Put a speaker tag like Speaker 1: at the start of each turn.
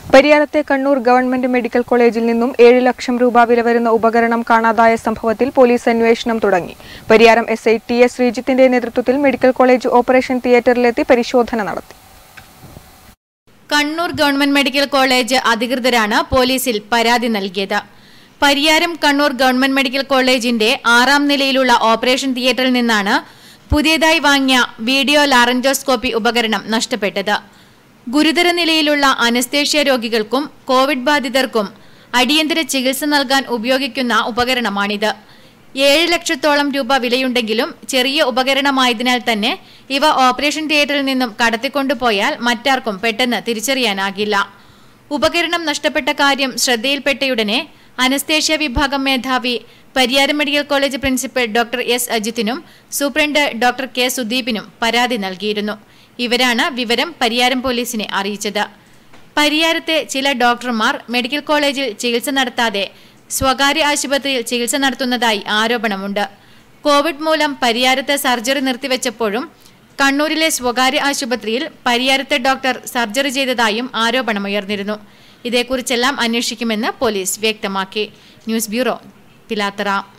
Speaker 1: പരിയാരത്തെ Kannur government medical കോളേജിൽ നിന്നും ഏഴ് ലക്ഷം രൂപ വില വരുന്ന ഉപകരണം കാണാതായ സംഭവത്തിൽ പോലീസ് അന്വേഷണം തുടങ്ങി Pariyaram S I T S ശ്രീജിത്തിന്റെ നേതൃത്വത്തിൽ മെഡിക്കൽ കോളേജ് ഓപ്പറേഷൻ തിയേറ്ററിലെത്തി പരിശോധന നടത്തി
Speaker 2: കണ്ണൂർ ഗവൺമെന്റ് മെഡിക്കൽ കോളേജ് അധികൃതരാണ് പോലീസിൽ പരാതി നൽകിയത് പരിയാരം കണ്ണൂർ ഗവൺമെന്റ് മെഡിക്കൽ കോളേജിന്റെ ആറാം നിലയിലുള്ള ഓപ്പറേഷൻ തിയേറ്ററിൽ നിന്നാണ് പുതിയതായി വാങ്ങിയ വീഡിയോ ലാറൻജോസ്കോപ്പി ഉപകരണം നഷ്ടപ്പെട്ടത് ഗുരുതര നിലയിലുള്ള അനസ്തേഷ്യ രോഗികൾക്കും കോവിഡ് ബാധിതർക്കും അടിയന്തര ചികിത്സ നൽകാൻ ഉപയോഗിക്കുന്ന ഉപകരണമാണിത് ഏഴ് ലക്ഷത്തോളം രൂപ വിലയുണ്ടെങ്കിലും ചെറിയ ഉപകരണമായതിനാൽ തന്നെ ഇവ ഓപ്പറേഷൻ തിയേറ്ററിൽ നിന്നും കടത്തിക്കൊണ്ടുപോയാൽ മറ്റാർക്കും പെട്ടെന്ന് തിരിച്ചറിയാനാകില്ല ഉപകരണം നഷ്ടപ്പെട്ട കാര്യം ശ്രദ്ധയിൽപ്പെട്ടയുടനെ അനസ്തേഷ്യ വിഭാഗം മേധാവി Pariyaram medical college principal doctor S അജിത്തിനും സൂപ്രണ്ട് ഡോക്ടർ കെ സുദീപിനും പരാതി നൽകിയിരുന്നു ഇവരാണ് വിവരം പരിയാരം പോലീസിനെ അറിയിച്ചത് പരിയാരത്തെ ചില ഡോക്ടർമാർ മെഡിക്കൽ കോളേജിൽ ചികിത്സ നടത്താതെ സ്വകാര്യ ആശുപത്രിയിൽ ചികിത്സ നടത്തുന്നതായി ആരോപണമുണ്ട് കോവിഡ് മൂലം പരിയാരത്തെ സർജറി നിർത്തിവെച്ചപ്പോഴും കണ്ണൂരിലെ സ്വകാര്യ ആശുപത്രിയിൽ പരിയാരത്തെ ഡോക്ടർ സർജറി ചെയ്തതായും ആരോപണമുയർന്നിരുന്നു ഇതേക്കുറിച്ചെല്ലാം അന്വേഷിക്കുമെന്ന് പോലീസ് വ്യക്തമാക്കി ന്യൂസ് ബ്യൂറോ പിലാത്തറ